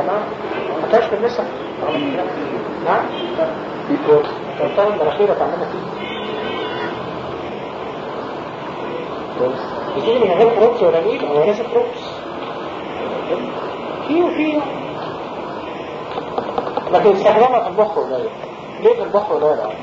جماعة ما كانش في النساء نعم في كورس كان مناخيرك عمالة فيه بتيجي من غير بروكس ولا نيل او لازم بروكس في وفي لكن استخدامها في المخ قليل ليه في المخ قليل يعني؟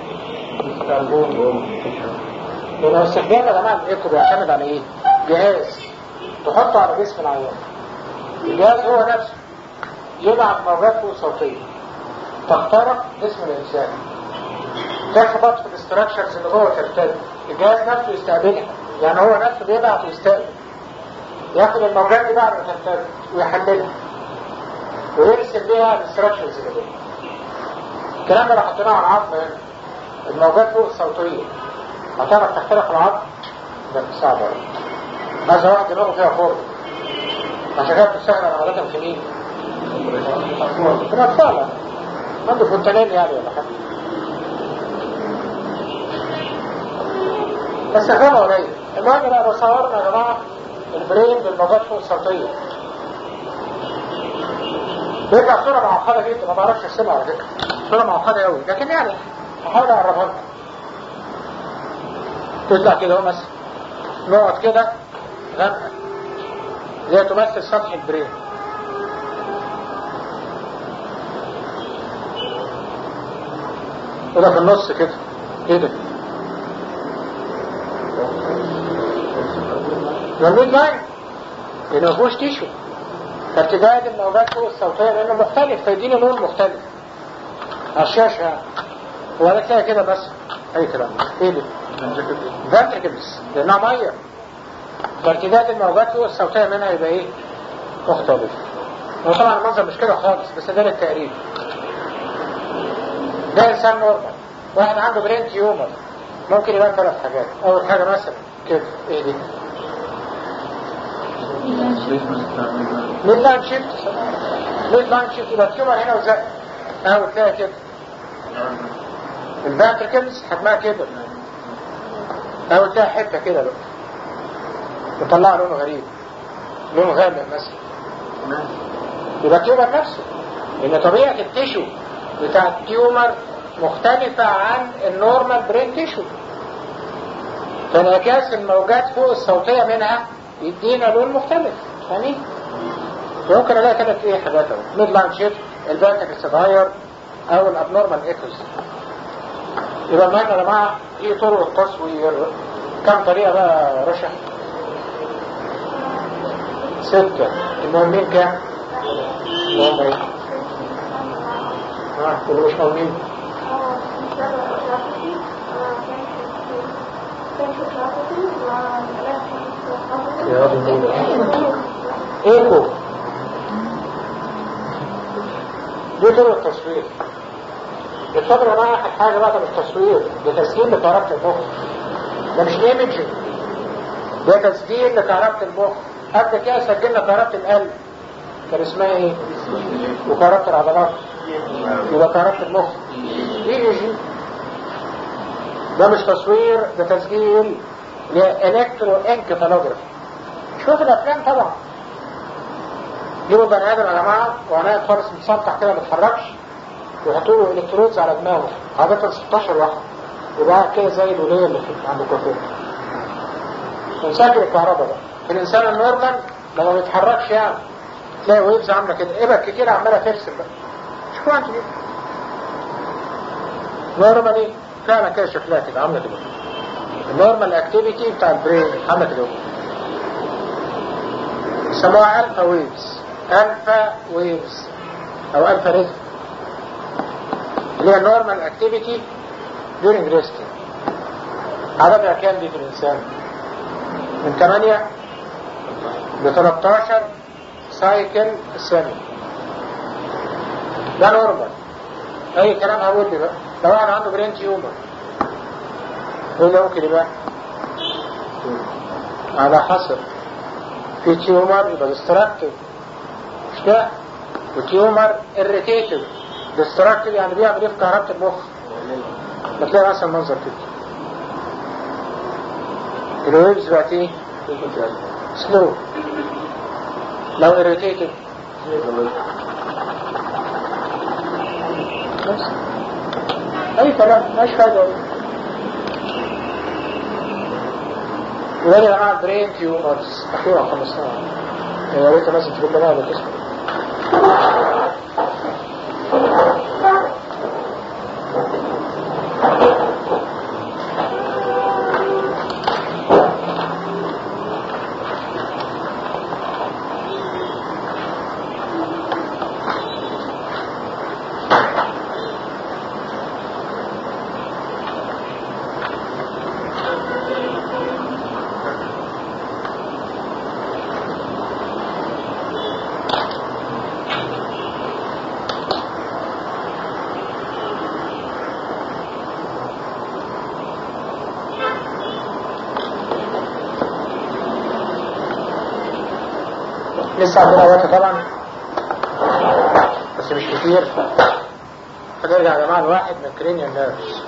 لأن استخدام يا جماعة الإيكو بيعتمد على إيه؟ جهاز تحطه على جسم العيان الجهاز هو نفسه يبعت موجات فوق صوتية تخترق جسم الإنسان تخبط في الاستراكشرز اللي جوه ترتد الجهاز نفسه يستقبلها يعني هو نفسه بيبعت ويستقبل ياخد الموجات دي بعد ما ترتد ويحللها ويرسم بيها الاستراكشرز اللي جوه الكلام ده لو حطيناه على العظم هنا الموجات فوق الصوتية هتعرف تخترق العظم ده صعب أوي هذا واحد دماغه فيها فرن عشان كده بتستخدم عادة في مين؟ في الأطفال عنده فونتانين يعني ولا حاجة بس استخدامه قليل المهم بقى بصورنا يا جماعة البرين بالموجات فوق الصوتية بيطلع صورة معقدة جدا ما بعرفش ارسمها على فكرة صورة معقدة قوي لكن يعني هحاول اقربها لكم تطلع كده اهو مثلا نقعد كده غامقة زي تمثل سطح البرين وده في النص كده ايه ده؟ ده ميد لاين لانه ما فيهوش تيشو فارتداد الموجات فوق الصوتية لانه مختلف فيديني لون مختلف على الشاشة يعني ولا تلاقي كده بس اي كلام ايه ده؟ فانتركلز لانها ميه فارتداد الموجات فوق الصوتية منها يبقى ايه؟ مختلف وطبعا المنظر مش كده خالص بس ده للتقريب ده انسان نورمال واحد عنده برين تيومر ممكن يبان ثلاث حاجات اول حاجة مثلا كده ايه دي؟ ميد لاين شيفت ميد لاين شيفت يبقى التيومر هنا وزق اهو تلاقي كده الفانتركلز حجمها كده اهو تلاقي حته كده بقى يطلع لونه غريب لونه غامق مثلا يبقى التيومر نفسه لان طبيعه التيشو بتاع التيومر مختلفة عن النورمال برين تيشو فانعكاس الموجات فوق الصوتية منها يدينا لون مختلف فاهمين؟ ممكن الاقي كده ايه حاجات اهو ميد لاين شيفت الفانتكس اتغير او الابنورمال ايكوز يبقى المهم يا جماعه ايه طرق التصوير كم طريقه بقى يا رشا؟ ستة المهمين كام؟ اللهم ايه؟ ها اللي مش مهمين يا رب ايكو دي طرق التصوير الفكرة يا جماعة حاجة بقى ده مش تصوير ده تسجيل لكهربة المخ ده مش ايمجنج ده تسجيل لكهربة المخ قبل كده سجلنا كهربة القلب كان اسمها ايه؟ وكهربة العضلات يبقى كهربة المخ اي اي جي ده مش تصوير ده تسجيل لإلكترو انكفالوجرافي شوف الافلام طبعا جيبوا بني ادم يا جماعه وعناية خالص متسطح كده ما بيتحركش ويحطوا له الكترودز على دماغه عادة 16 واحد يبقى كده زي الوليه اللي في عند الكوفيه ونسجل الكهرباء بقى الانسان النورمال لما ما بيتحركش يعني تلاقي ويفز عامله كده ابك كتير عماله ترسم بقى شوفوا انتوا كده نورمال ايه؟ فعلا كده شكلها كده عامله كده النورمال اكتيفيتي بتاع البرين عامله كده يسموها الفا ويفز الفا ويفز او الفا ريزم اللي هي نورمال اكتيفيتي during resting عددها كام دي في الانسان من 8 ل 13 سايكل في الثانية ده نورمال اي كلام هقول لي بقى لو واحد عنده برين تيومر ايه اللي ممكن يبقى على حسب في تيومر يبقى ديستراكتيف مش كده وتيومر اريتيتيف ديستراكتيف يعني بيعمل ايه في كهربة المخ بتلاقي مثلا منظر كده الويبز بقت ايه سلو لو اريتيتيف بس اي كلام مش فايدة وده يا جماعة برين تيومرز اخيرا خلصناها يا ريت الناس تجيب لنا هذا الاسم لسه عندنا وقت طبعا بس مش كتير فنرجع يا جماعه لواحد من كرينيال نيرفز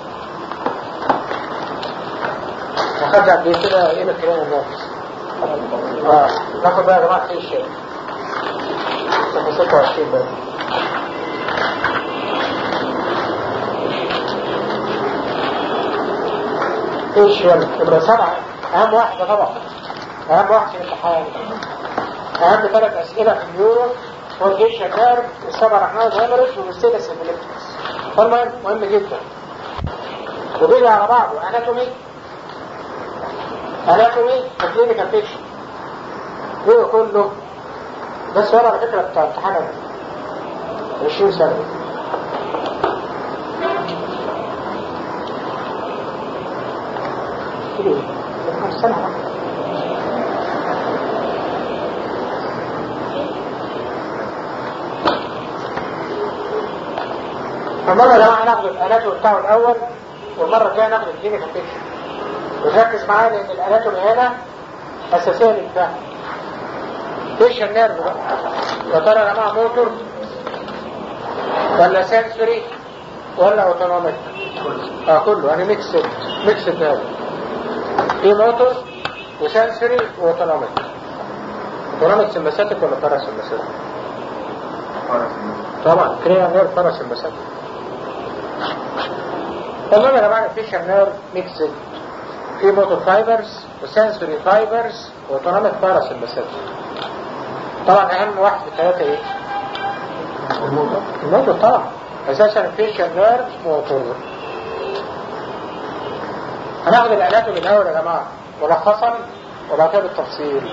ناخد قد ايه كده ايه من كرينيال نيرفز اه ناخد بقى يا جماعه في شيء 26 بقى ايش يلا نمرة سبعة اهم واحدة طبعا اهم واحد في الامتحان اهم ثلاث اسئلة في اليورو هو الجيش شكار السبع رحمات هيمرج والستيلس ابيليبتكس فالمهم مهم جدا وبيجي على بعضه اناتومي اناتومي وكلينيكال بيكشن هو كله بس ورا على فكرة بتاع امتحان 20 سنة كده سنة فالمرة ده هناخد الاناتومي بتاعه الاول والمرة الجاية ناخد الكلينيكال بيكشن وتركز معايا لان الاناتومي هنا اساسية للفهم ايش النيرف بقى يا ترى يا جماعه موتور ولا سنسوري ولا اوتونوميك اه كله يعني ميكسد ميكسد هذا في موتور وسنسوري واوتونوميك اوتونوميك سمباثيك ولا باراسمباثيك طبعا كريا نيرف باراسمباثيك المهم يا جماعه الفيشر نيرف ميكسد في موتور فايبرز وسنسوري فايبرز واوتونوميك باراسمباثيك طبعا اهم واحد في الثلاثة ايه الموتور طبعا اساسا الفيشل نيرف موتور هناخد الاناتومي الاول يا جماعة ملخصا وبعد كده بالتفصيل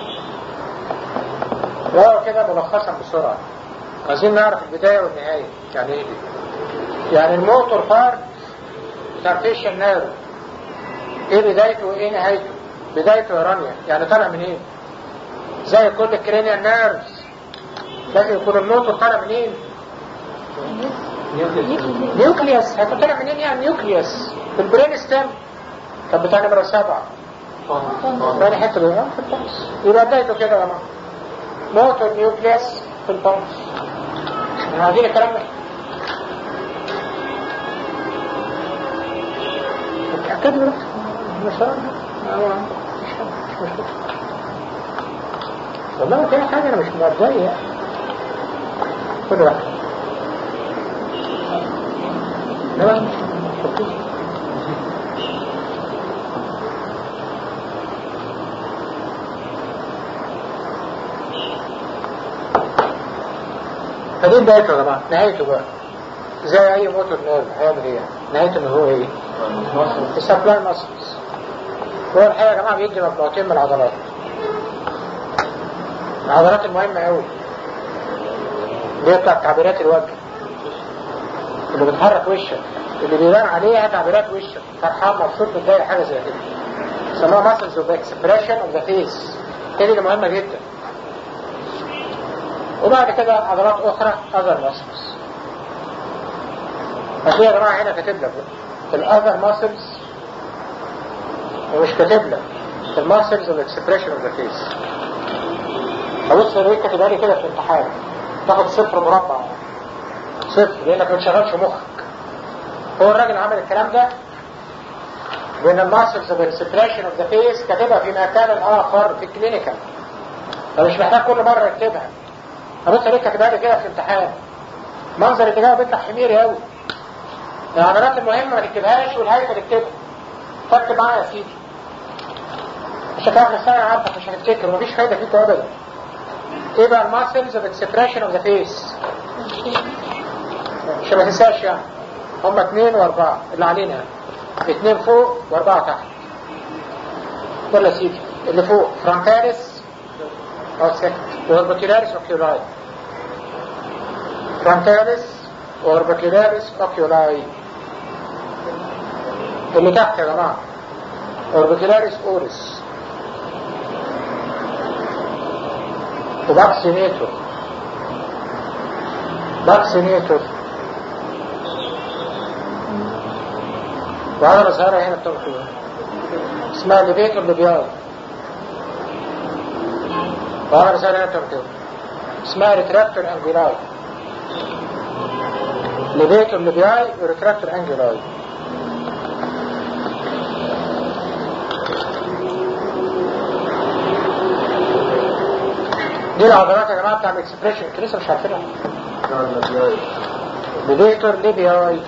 وهو كده ملخصا بسرعة عايزين نعرف البداية والنهاية يعني ايه دي يعني الموتور بارت بتاع الفيشل نيرف ايه بدايته وايه نهايته بدايته يا رانيا يعني طالع من ايه زي كل الكرينيال نيرفز لازم يكون الموتور طالع منين؟ نيوكليوس هيكون طالع منين يعني نيوكليوس في البرين ستيم طب بتاع نمرة سبعة ثاني حتة بقى في البنس يبقى بدايته كده يا جماعة موتور نيوكليوس في البنس احنا عايزين الكلام ده اتأكد من مش مش مشكلة والله في حاجة أنا مش مرضية خد واحد لا فدي بدايته يا جماعة نهايته بقى زي أي موتور نيرف هيعمل إيه؟ نهايته إن هو إيه؟ السبلاي ماسلز هو الحقيقة يا جماعة بيدي مجموعتين من العضلات العضلات المهمة قوي اللي هي بتاعت تعبيرات الوجه اللي بتحرك وشك اللي بيبان عليها تعبيرات وشك فرحان مبسوط متضايق حاجة زي كده يسموها muscles of expression of the face دي اللي مهمة جدا وبعد كده عضلات أخرى other muscles هتلاقي يا جماعة هنا كاتب لك الأذر muscles ومش كاتب لك الماسلز of expression of the face ابص ليه كاتبها لي كده في الامتحان تاخد صفر مربع صفر لانك ما بتشغلش مخك هو الراجل عمل الكلام ده بين الماسلز اوف اكسبريشن اوف ذا فيس كاتبها في مكان اخر في الكلينيكال فمش محتاج كل مره يكتبها ابص ليه كاتبها لي كده في الامتحان منظر الإجابة بيطلع حميري قوي العضلات المهمة ما تكتبهاش والهايفة تكتبها فاكتب معايا يا سيدي مش هتعرف السنة عارفك مش هتفتكر مفيش فايدة فيك ابدا ايه بقى الماسلز اوف اكسبريشن اوف ذا فيس مش ما تنساش يعني هما اثنين واربعة اللي علينا يعني اثنين فوق واربعة تحت يلا يا سيدي اللي فوق فرونتاليس او سكت واوربيكولاريس اوكيولاي فرونتاليس واوربيكولاريس اوكيولاي اللي تحت يا جماعة اوربيكولاريس اوريس وباكسينيتور باكسينيتور وعضلة صغيرة هنا بتبقى كده اسمها ليفيتور ليبياي وعضلة صغيرة هنا بتبقى كده اسمها ريتراكتور انجولاي ليفيتور ليبياي وريتراكتور انجولاي دي العضلات يا جماعة بتاع الاكسبريشن انتوا لسه مش عارفينها ليفيتور ليبياي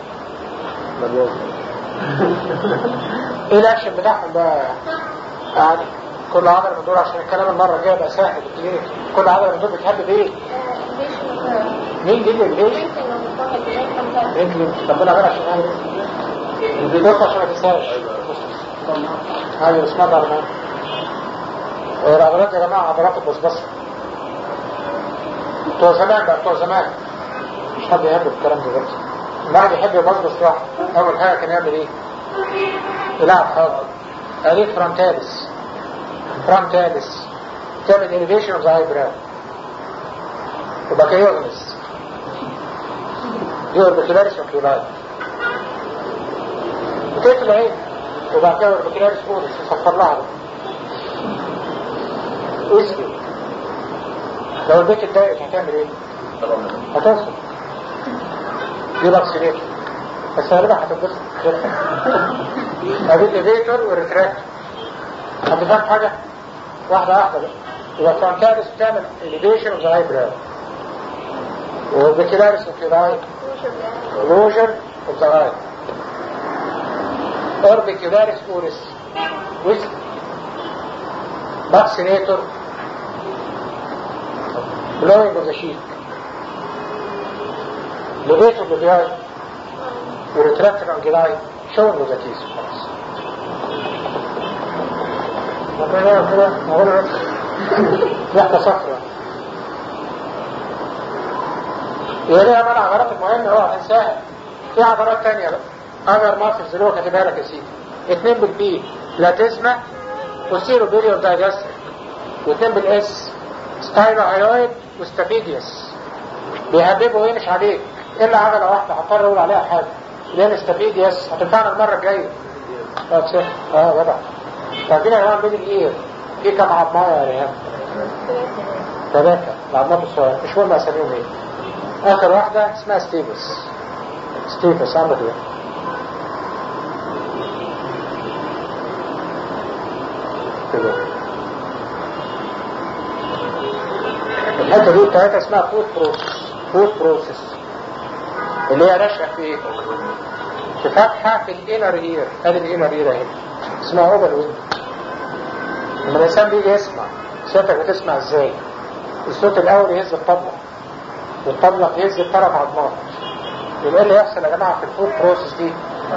ايه الاكشن بتاعهم بقى يعني كل عضله من دول عشان الكلام المره الجايه بقى سهل بالكلينيك كل عضله من دول بتحب بايه؟ مين دي اللي ليش؟ يمكن ربنا غير عشان ايه؟ بيدوك عشان ما تنساش ايوه اسمها ده انا العضلات يا جماعه عضلات البصبصه بتوع زمان بقى بتوع زمان مش حد يحب الكلام ده دلوقتي الواحد يحب يبصبص واحد اول حاجه كان يعمل ايه؟ يلعب حاضر ادي فرونتاليس فرونتاليس تعمل elevation of the eyebrow وبكيورنس دي اوربيكولاريس اوكيولاي وتقفل العين وبعد كده اوربيكولاريس اوريس يصفر لها اسكت لو البيت اتضايقت هتعمل ايه؟ هتصل دي باكسينيتور بس غالبا هتتبسط ادي الليفيتور والريتراكتور حد فاهم حاجة؟ واحدة واحدة بقى يبقى فرونتاليس بتعمل elevation of the eyebrow والبكتيريس اوكيلاي closure of the eye orbicularis oris with vaccinator blowing of the cheek levator of the eye وريتراكتور انجلاي showing of the teeth خلاص ربنا كده نقول بس واحدة صفرة يبقى دي عمل عضلات المهمة هو هتنساها في عضلات تانية بقى اجر ماسلز اللي هو كاتبها لك يا سيدي اتنين بالبي بلاتيزما وسيرو بيريور دايجاستريك واتنين بالاس ستايلو هايرويد وستافيديوس بيهببوا ايه مش عليك الا عضلة واحدة هضطر اقول عليها حاجة اللي هي الاستافيديوس هتنفعنا المرة الجاية اه صح اه وضع فاكرين يا جماعه بين الاير في كم عظمايه يا ريان؟ ثلاثة العظمات الصغيرة مش مهم اساميهم ايه اخر واحدة اسمها ستيفس ستيفس عملت ايه؟ كده الحتة دي التلاتة اسمها فود بروسس فود بروسس اللي هي رشقة في ايه؟ في فتحة في الانر اير ادي الانر اير اهي اسمها اوبن ويند لما الانسان بيجي يسمع صوتك بتسمع ازاي الصوت الاول يهز الطبلة والطبلة تهز الثلاث عظمات يبقى اللي يحصل يا جماعة في الفود بروسس دي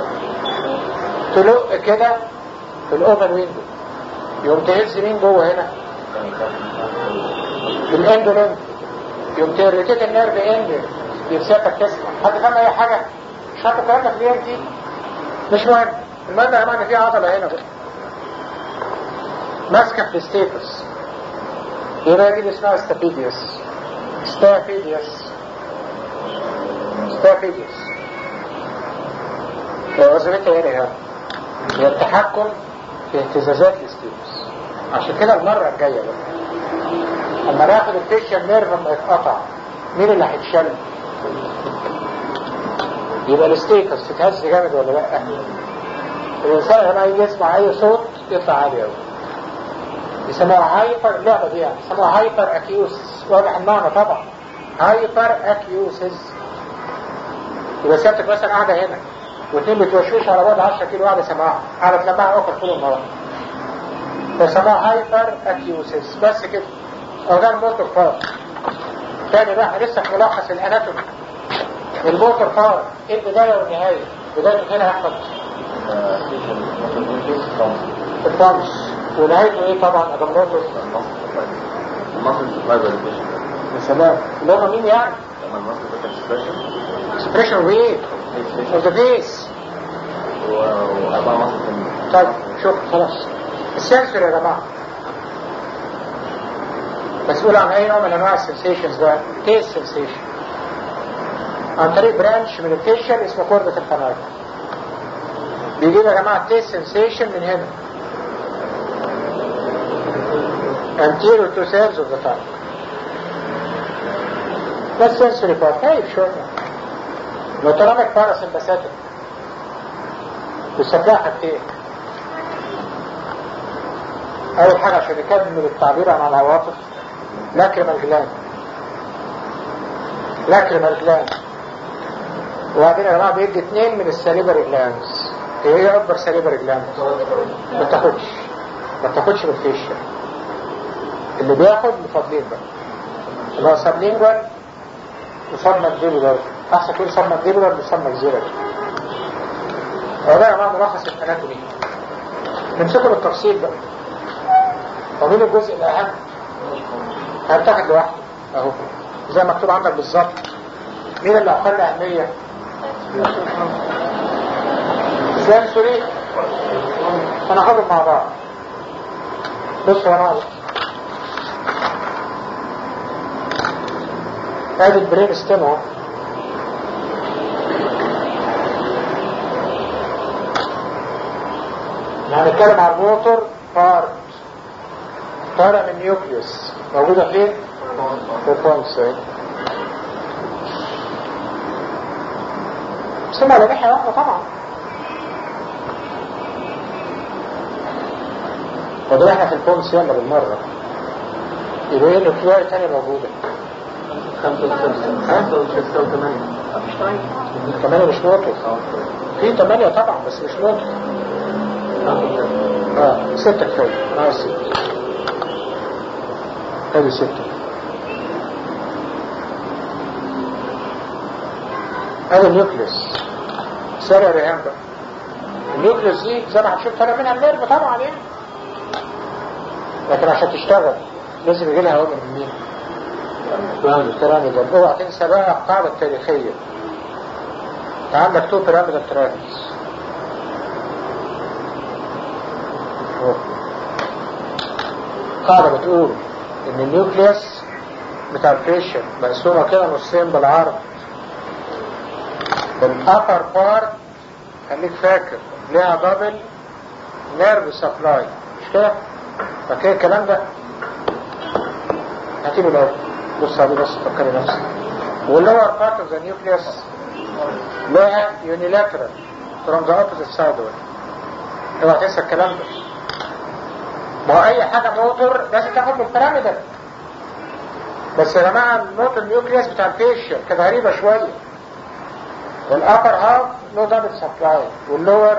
تلق كده في الاوبن ويندو يقوم تهز مين جوه هنا الاندولين يقوم تريتيت النيرف اند يرسلك تسمع حد فاهم اي حاجة مش حاطط كلامنا في الام دي مش مهم المهم يا جماعه ان في عضله هنا بقى ماسكه في الستيتس يبقى دي اللي اسمها ستافيديوس ستافيديوس ستافيديوس وظيفتها هنا يعني هي التحكم في اهتزازات الستيتس عشان كده المره الجايه بقى لما ناخد الفيشن نيرف لما يتقطع مين اللي هيتشل؟ يبقى الستيتس تتهز جامد ولا لا؟ الإنسان لما يجي يسمع أي صوت يطلع عالي أوي يسموها هايبر اللعبة دي يعني يسموها هايبر أكيوسس واضح المعنى طبعا هايبر أكيوسس يبقى سيادتك مثلا قاعده هنا واثنين بتوشوش على بعض 10 كيلو قاعده سماعه قاعده تلمعها اوكر طول النهار فسماها هايبر اكيوسيس بس كده او ده الموتور بار تاني بقى لسه في ملخص الاناتومي الموتور بار ايه البدايه والنهايه بدايته هنا يحفظ البامس ونهايته ايه طبعا ادمروتور المصل سبلاي فاليديشن يا سلام اللي هم مين يعني لما المصل ده كان سبيشن اكسبريشن وايه اوف ذا فيس وأربعة مصل تانيين طيب شوف خلاص السنسور يا جماعه مسؤول عن اي نوع من انواع السنسيشنز ده تيست سنسيشن عن طريق برانش من الفيشل اسمه كوردة الفنايل بيجي لي يا جماعه تيست سنسيشن من هنا anterior two thirds of the tongue ده السنسوري بارت هايف شويه نوتراميك باراسمباثيك بيسميها حاجتين اول حاجه عشان يكمل التعبير عن العواطف لاكريمال جلاند لاكريمال جلاند وبعدين يا جماعه بيدي اثنين من السليبر جلاندز ايه هي اكبر سليبر جلاند ما تاخدش ما تاخدش من الفيشر اللي بياخد مفضلين بقى اللي هو سبلينجوال وصاب مانديبولار احسن تقول صاب مانديبولار وصاب ماكسيلر هو ده يا جماعه ملخص الاناتومي نمسكه بالتفصيل بقى ومين الجزء الاهم هنتاخد لوحده اهو زي ما مكتوب عندك بالظبط مين اللي اقل اهميه سنسوري هناخدهم مع بعض بصوا ورا بعض ادي البرين ستيم اهو هنتكلم عن الموتور بارت طالع من نيوكليوس موجودة فين؟ في البونس اهي اسمها على ناحية واحدة طبعا فدول احنا في البونس يلا بالمرة يبقى ايه النيوكليوس تانية موجودة خمسة وستة خمسة وستة وثمانية كمان مش موتور في تمانية طبعا بس مش موتور اه ستة كفاية اه ستة ادي ستة ادي النيوكليوس سرع ريهام بقى النيوكليوس دي زي ما هتشوف طالع منها النيرف طبعا يعني لكن عشان تشتغل لازم يجي لها اوامر من مين؟ بيراميدال اوعى تنسى بقى القاعدة التاريخية انت عندك تو بيراميدال تراكس قاعدة بتقول ان النيوكليوس بتاع الفيشن مقسومة كده نصين بالعرض الابر بارت خليك فاكر ليها دبل نيرف سبلاي مش كده؟ فاكر الكلام ده؟ هاتيله الاول بص عليه بس فكري نفسك واللور بارت اوف ذا نيوكليوس لها يونيلاترال from the opposite side اوعى تنسى الكلام ده ما هو اي حاجة موتور لازم تاخد من البيراميدال بس يا جماعة الموتور نيوكليوس بتاع الفيشر كانت غريبة شوية الابر هاف نو دبل سبلاي واللور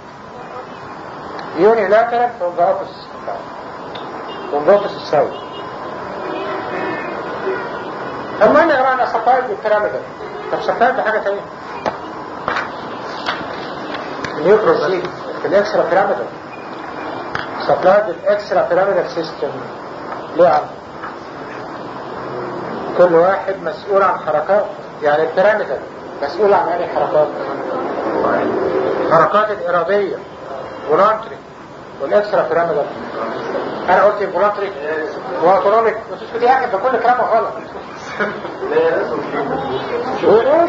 يونيلاترال from the opposite side from the opposite side المهم يا جماعة انا سبلاي بالبيراميدال طب سبلاي بحاجة تانية النيوكليوس دي في الاكسترا بيراميدال سبلاي بالاكسترا بيراميدال سيستم ليه عم كل واحد مسؤول عن حركات يعني البيراميدال مسؤول عن اي حركات حركات الارادية فولانتري والاكسترا بيراميدال انا قلت فولانتري واوتونوميك مش كده يعني ده كل كلامه غلط شو ايش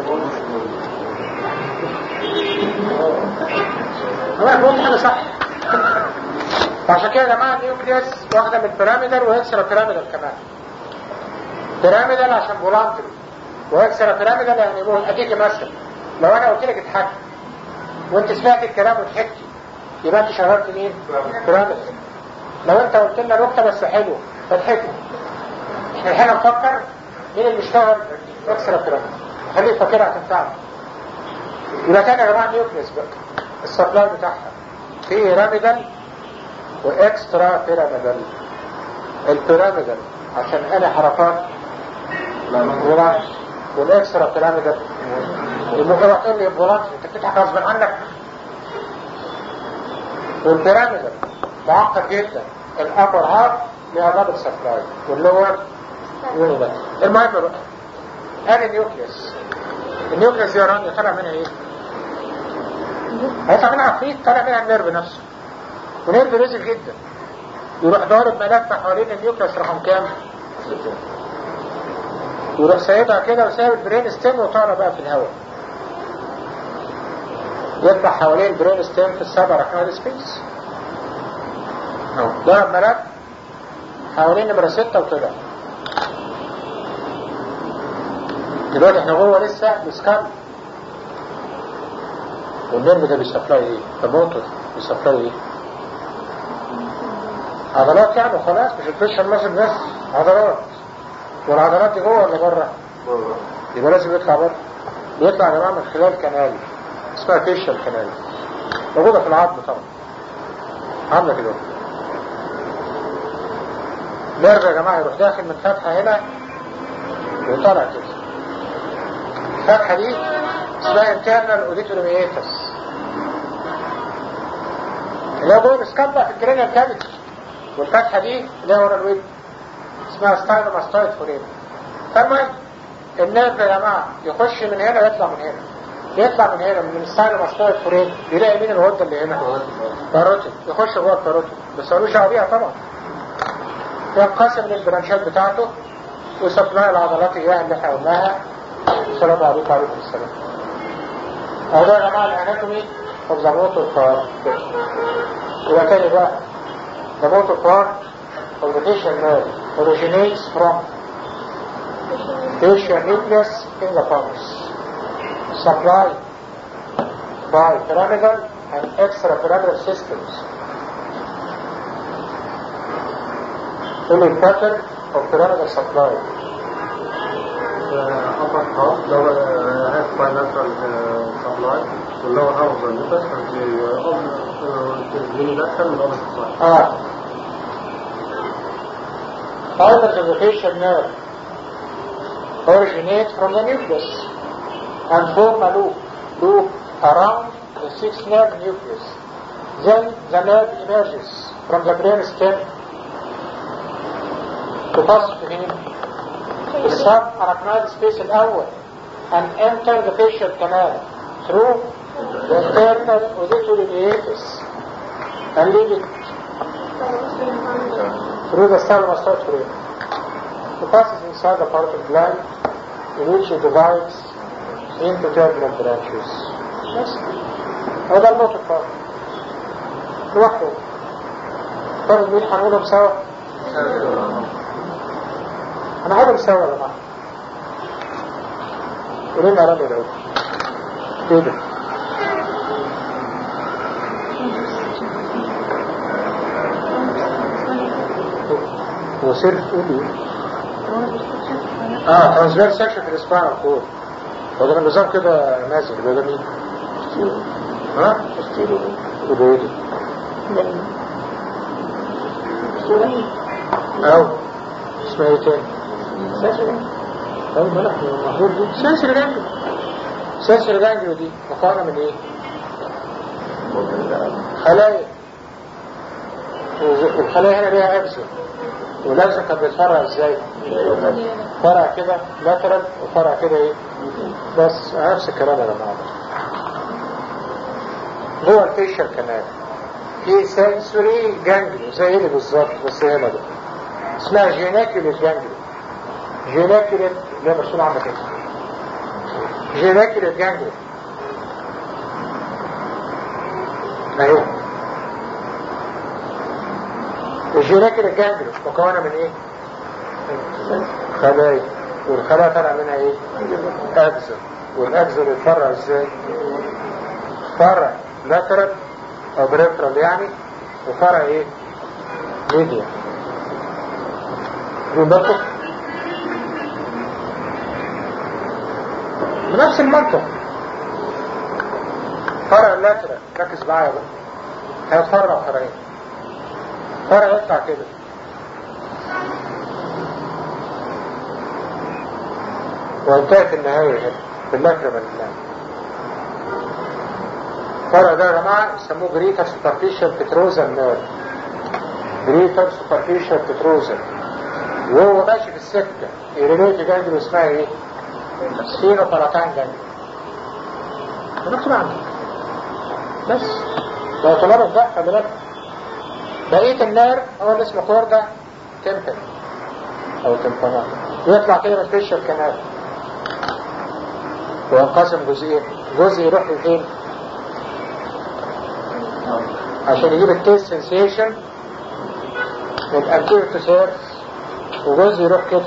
انا قلت حاجه صح فعشان كده يا جماعه النيوكليوس واخده من البيراميدال واكسترا بيراميدال كمان بيراميدال عشان فولانتري واكسترا بيراميدال يعني بقول اديك مثلا لو انا قلت لك اضحكي وانت سمعت الكلام وضحكتي يبقى انت شغلت مين؟ بيراميدال لو انت قلت لنا نكته بس حلوه فضحكنا احنا الحين نفكر مين اللي اشتغل اكسترا بيراميدال خليك فاكرها هتنفعنا يبقى كان يا جماعه نيوكليس بقى السبلاي بتاعها في بيراميدال واكسترا بيراميدال البيراميدال عشان انا حركات فولانش والاكسترا بيراميدال المجرد تقول لي فولانش انت بتضحك غصب عنك والبيراميدال معقد جدا الابر هاف ليها دبل سبلاي واللور يونيبال المهم بقى ادي النيوكليس النيوكليس دي يا رانيا طلع منها ايه؟ هيطلع منها عفريت طلع منها النيرف نفسه ونيرف رزق جدا يروح ضارب ملف حوالين النيوكليس رقم كام؟ يروح سايبها كده وسايب البرين ستيم وطالع بقى في الهواء يطلع حوالين البرين ستيم في السبع ركنات سبيس ضرب ملف حوالين نمرة ستة وطلع دلوقتي احنا جوه لسه بسكان والنرم ده بيسفلاي ايه؟ الموتور بيسفلاي ايه؟ عضلات يعني وخلاص مش الفيشر ماسل بس عضلات والعضلات دي جوه ولا بره؟ يبقى لازم يطلع بره بيطلع يا جماعه من خلال كنال اسمها فيشر كنال موجوده في العظم طبعا عامله كده نرجع يا جماعه يروح داخل من فتحه هنا وطالع كده الفتحه دي اسمها انترنال اوديتوريميتس اللي هو جوه الاسكابا في الكرينيال كافيتي والفتحه دي اللي هي ورا الويب اسمها ستايلوماستويد فورينا فالمهم النيرف يا جماعه يخش من هنا ويطلع من هنا يطلع من هنا من الستايلوماستويد فورينا يلاقي مين الغده اللي هنا باروتيد يخش جوه الباروتيد بس ملوش دعوه بيها طبعا ينقسم للبرانشات بتاعته وسبلاي العضلات اياها اللي احنا قلناها السلام عليكم وعليكم السلام هو ده يا جماعه الاناتومي اوف ذا موتور بارت يبقى تاني بقى the motor part of the facial nerve originates from facial nucleus in the pons supplied by pyramidal and extrapyramidal systems in pattern of pyramidal supply uh, upper half, lower uh, half bilateral uh, supply, the lower half of the lupus, and the uh, op- uh, the unilateral and opposite side. Ah. Fibers of the facial nerve originate from the nucleus and form a loop, loop around the sixth nerve nucleus. Then the nerve emerges from the brain stem to pass between the subarachnoid space الأول and enter the facial canal through the internal auditory meatus and leave it through the thalamus frame. It passes inside the parotid gland in which it divides into terminal branches. بس هو ده الموت الفار لوحده طب مين هنقولهم سوا؟ هنقولهم سوا يا جماعه قولوا لنا رمي الاول ايه ده؟ هو سير تقول لي اه ترانسفير سكشن في الاسبانيا كور هو ده النظام كده نازل يبقى ده مين؟ ها؟ يبقى ايه ده؟ او اسمها ايه تاني؟ طيب مالك المفروض دي سنسر جانجلو سنسر جانجلو دي مكونة من ايه؟ خلايا والخلايا هنا ليها ابسط والابسط كان بيتفرع ازاي؟ فرع كده لاترال وفرع كده ايه؟ بس نفس الكلام يا جماعه جوه الفيشر كمان في سنسوري جانجلو زي اللي بالظبط بس هنا ده اسمها جيناكيوليت جانجلو جيناكيوليت اللي هي مرسوم عندك كده جيناكيوليت جانجلو اهي الجيناكيوليت جانجلو مكونة من ايه؟ خلايا والخلايا طالع منها ايه؟ اجزر والاجزر يتفرع ازاي؟ فرع لاترال او بريفرال يعني وفرع ايه؟ ميديا بالمنطق بنفس المنطق فرع اللاترال ركز معايا بقى هيتفرع فرعين فرع يطلع كده وانتهت النهاية هنا باللاترال من النهاية الفرع ده يا جماعة يسموه جريتر سوبرفيشال بتروزال نيرف جريتر سوبرفيشال بتروزال وهو ماشي في السكة يرينيتي جانجل اسمها ايه؟ سينو باراتان جانجل مكتوب عندك بس لو طلبت ده خلي بالك بقية النيرف هو اللي اسمه كوردا تمبل او تمبانات يطلع كده سبيشال كانال وينقسم جزئين جزء يروح لفين عشان يجيب التيست سنسيشن من انتير تو سيرس وجزء يروح كده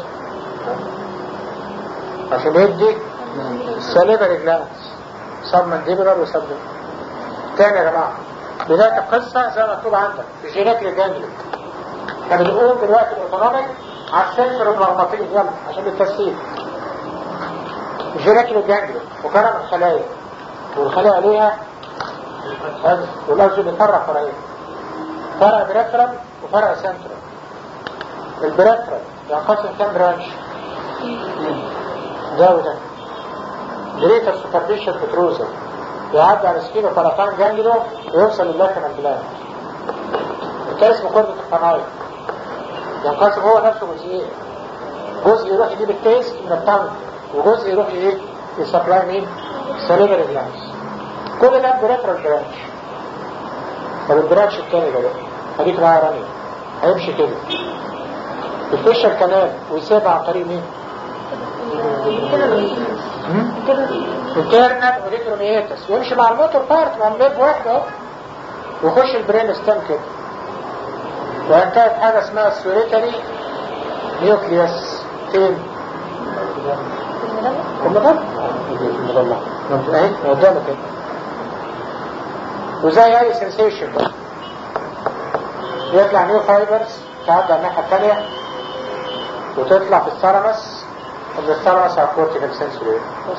عشان يدي السليفري جلانس سب مانديبولار وسب تاني يا جماعه بدايه القصه زي ما مكتوب عندك في جينات الجانجلي احنا بنقول دلوقتي الاوتونوميك على السنسور المغناطيسي يلا عشان التسهيل جينات الجانجلي وكرم الخلايا والخلايا ليها والأرجل بيفرع فرعين فرع بريفرال وفرع سنترال البريفرال ينقسم كام برانش ده وده جريتر سوبرفيشال بتروزر يعدي على سكينو بارافان جانجلو ويوصل للاكنال جلاند التاني اسمه كوردة القناية ينقسم هو نفسه جزئين جزء يروح يجيب التيست من الطنج وجزء يروح ايه يسبلاي مين سليفري جلاندز كل ده بريفرال برانش طب البرانش التاني ده بقى خليك معايا راني هيمشي كده يخش الكنال ويسيبها عن طريق مين؟ انترنال اوريترومياتس ويمشي مع الموتور بارت مع الليف واحد اهو ويخش البرين ستام كده وينتهي بحاجه اسمها السوريتري نيوكليوس فين؟ في المضلة في المضلة اهي قدامك كده وزي اي سنسيشن بقى يطلع نيو فايبرز تعدي على الناحية الثانية وتطلع في الثالاموس من الثالاموس على الكورتيكال سنسوري بس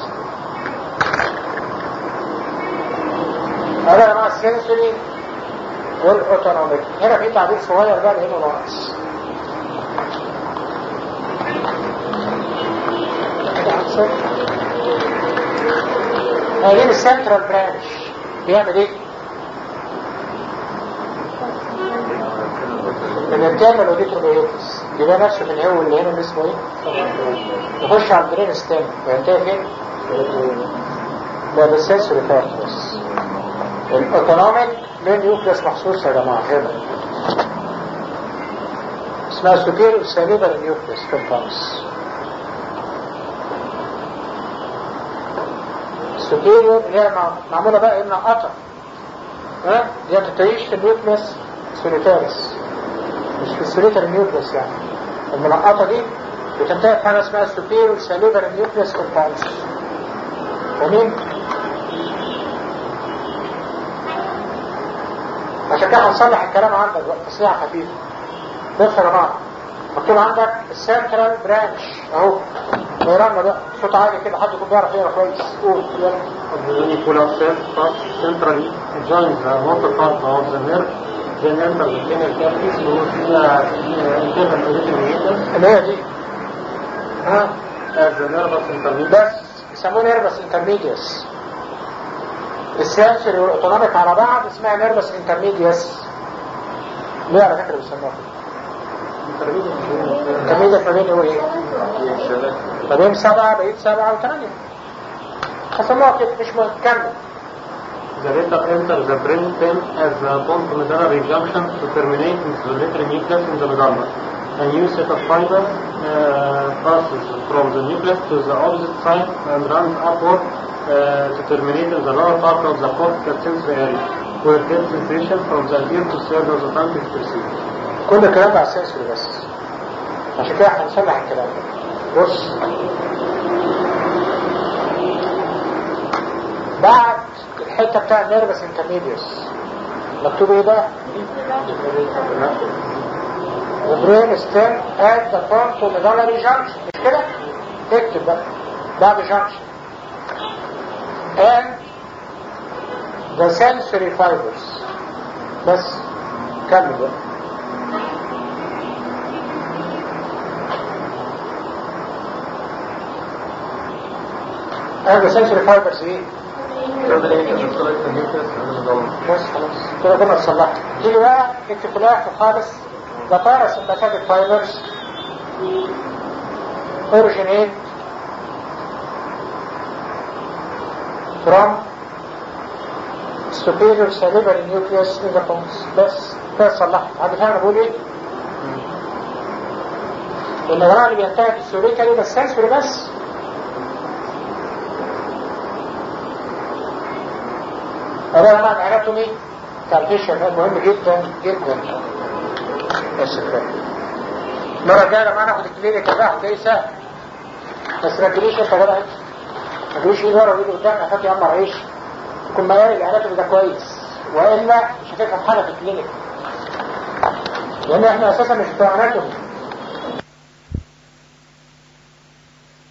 هذا نوع السنسوري والاوتونوميك هنا في تعبير صغير بقى لانه ناقص هذه السنترال برانش بيعمل ايه؟ الانترنال اوديتروميوتس يبقى نفسه في الهو اللي هنا اللي اسمه ايه؟ يخش على البرين ستام وينتهي فين؟ ده بالسنسوري فاكتورز الاوتونوميك من نيوكليس مخصوص يا جماعه هنا اسمها سوبيريور سيريبرال نيوكليس كومباوندز سوبيريور اللي هي معموله بقى ايه منقطه ها دي بتعيش في النيوكليس سوليتاريس مش في السوليتر نيوكليس يعني المنقطه دي بتنتهي بحاجه اسمها سوبيريور سيليبر نيوكليس كومباوندز ومين؟ عشان كده هنصلح الكلام عندك بقى تصليح خفيف بص يا جماعه مكتوب عندك السنترال برانش اهو غيرنا بقى صوت عالي كده حد يكون بيعرف يقرا كويس قول يلا When you pull up cell centrally joins the motor part of the nerve, then enter the cranial cavity through the internal auditory اللي هي دي ها as the nervous intermediate. بس يسموه نيرفس انترميديوس السنسوري والاوتونوميك على بعض اسمها نيرفس انترميديوس ليه على فكره بيسموها كده انترميديوس ما بين ايه ما بين سبعه بقيت سبعه وثمانيه فسموها كده مش مكمل The later enters the brain stem as a bone-to-medullary junction to terminate in the lateral nucleus in the medulla. A new set of fibers uh, passes from the nucleus to the opposite side and runs upward uh, to terminate in the lower part of the cortical sensory area, where tail sensation from the anterior to third of the tongue is perceived. كل الكلام ده على السنسوري بس عشان كده هنصلح الكلام ده بص بعد الحته بتاع النيرفس انترميديوس مكتوب ايه بقى؟ وبرين ستيم ات ذا فونتو ميدالري جانكشن مش كده؟ اكتب بقى بعد جانكشن and the sensory fibers بس كمل بقى هذا sensory fibers ايه؟ بس خلاص كده كنا صلحت تيجي بقى اكتب في الاخر خالص the parasympathetic fibers originate from superior salivary nucleus in the pons بس كده صلحت عارف انا بقول ايه؟ النيران اللي بينتهي في السوريكالي بس سنسوري بس هذا معنى اناتومي كالفيشن مهم جدا جدا بس كفايه المره الجايه لما ناخد الكلينيك بقى هتلاقيه سهل بس ما تجريش انت بقى ما تجريش ايه ورا وايد قدام هات يا عم عيش تكون ميال الاناتومي ده كويس والا مش هتفهم حاجه في الكلينيك لان احنا اساسا مش بتوع اناتومي